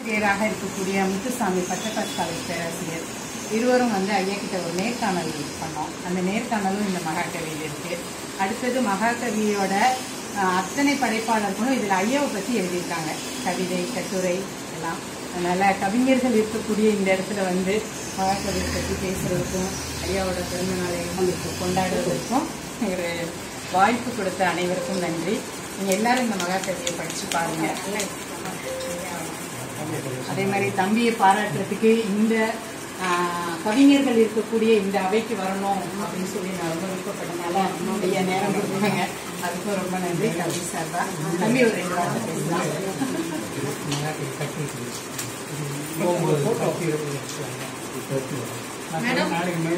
ஆசிரியராக இருக்கக்கூடிய முத்துசாமி பட்டப்பாஸ் காலேஜ் பேராசிரியர் இருவரும் வந்து ஐயா கிட்ட ஒரு நேர்காணல் பண்ணோம் அந்த நேர்காணலும் இந்த மகாகவியில் இருக்கு அடுத்தது மகாகவியோட ஆஹ், அத்தனை படைப்பாளர்களும் இதில் ஐயாவை பற்றி எழுதியிருக்காங்க கவிதை கட்டுரை எல்லாம் அதனால கவிஞர்கள் இருக்கக்கூடிய இந்த இடத்துல வந்து மகாகவியை பற்றி பேசுறதுக்கும் ஐயாவோட பிறந்த நாளை உங்களுக்கு கொண்டாடுவதற்கும் ஒரு வாய்ப்பு கொடுத்த அனைவருக்கும் நன்றி நீங்க எல்லாரும் இந்த மகாகவியை படிச்சு பாருங்க அதே மாதிரி தம்பியை பாராட்டுறதுக்கு இந்த ஆஹ், கவிஞர்கள் இருக்கக்கூடிய இந்த அவைக்கு வரணும் அப்படின்னு சொல்லி நான் ரொம்ப விருப்பப்பட்டனால ஐயா நேரம் கொடுத்தாங்க அதுக்கும் ரொம்ப நன்றி கவி சார்பா தம்பி ஒரு ரெண்டு வார்த்தை பேசலாம் மேடம்